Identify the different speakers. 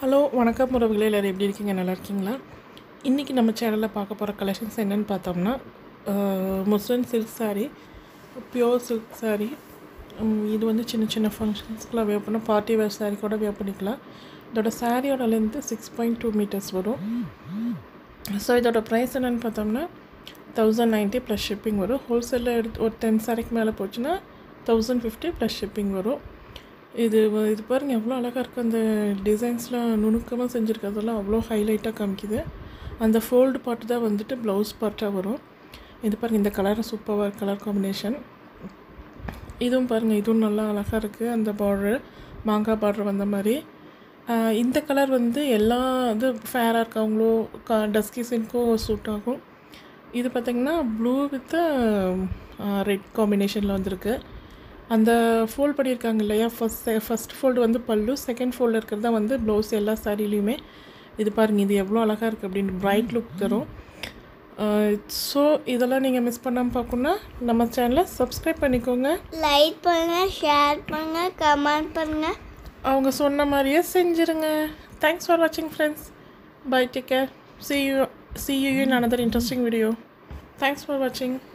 Speaker 1: hello வணக்கம் உறவுகளே எல்லோரும் எப்படி இருக்கீங்க நல்லா இருக்கீங்களா இன்றைக்கி நம்ம சேனலில் பார்க்க போகிற கலெக்ஷன்ஸ் என்னென்னு பார்த்தோம்னா muslin silk saree pure silk saree உம், இது வந்து சின்ன சின்ன ஃபங்க்ஷன்ஸ்க்குலாம் வேர் பண்ண பார்ட்டி வேர் saree கூட வேர் பண்ணிக்கலாம் இதோட சாரியோட length six point two metres வரும் ஸோ இதோட ப்ரைஸ் என்னென்னு பார்த்தோம்னா தௌசண்ட் நைன்ட்டி ப்ளஸ் ஷிப்பிங் வரும் ஹோல்சேலில் எடுத்து ஒரு டென் சாரிக்கு மேலே போச்சுன்னா தௌசண்ட் ஃபிஃப்டி ப்ளஸ் ஷிப்பிங் வரும் இது வ- இது பாருங்கள் எவ்வளோ அழகாக இருக்குது அந்த டிசைன்ஸ்லாம் நுணுக்கமாக செஞ்சுருக்கிறதெல்லாம் அவ்வளோ ஹைலைட்டாக காமிக்குது அந்த ஃபோல்டு பார்ட் தான் வந்துட்டு ப்ளவுஸ் பார்ட்டாக வரும் இது பாருங்கள் இந்த கலர் சூப்பராக கலர் காம்பினேஷன் இதுவும் பாருங்கள் இதுவும் நல்லா அழகாக இருக்குது அந்த பார்டரு மாங்காய் பார்டர் வந்த மாதிரி ஆஹ் இந்த கலர் வந்து எல்லா இது ஃபேராக இருக்கவங்களோ க டஸ்கி சின்க்கும் சூட் ஆகும் இது பார்த்திங்கன்னா ப்ளூ வித் ரெட் காம்பினேஷனில் வந்திருக்கு அந்த ஃபோல்ட் பண்ணியிருக்காங்க இல்லையா ஃபஸ்ட் ஃபஸ்ட் ஃபோல்டு வந்து பல்லு செகண்ட் ஃபோல்டு இருக்கிறது தான் வந்து ப்ளவுஸ் எல்லா சாரிலையுமே இது பாருங்கள் இது எவ்வளோ அழகாக இருக்குது அப்படின்னு பிரைட் லுக் தரும் ஸோ இதெல்லாம் நீங்கள் மிஸ் பண்ணாமல் பார்க்கணுன்னா நம்ம சேனலை சப்ஸ்கிரைப் பண்ணிக்கோங்க
Speaker 2: லைக் பண்ணுங்க ஷேர் பண்ணுங்க கமெண்ட் பண்ணுங்க
Speaker 1: அவங்க சொன்ன மாதிரியே செஞ்சுருங்க தேங்க்ஸ் ஃபார் வாட்சிங் friends bye take care see you see you in another interesting video thanks for வாட்சிங்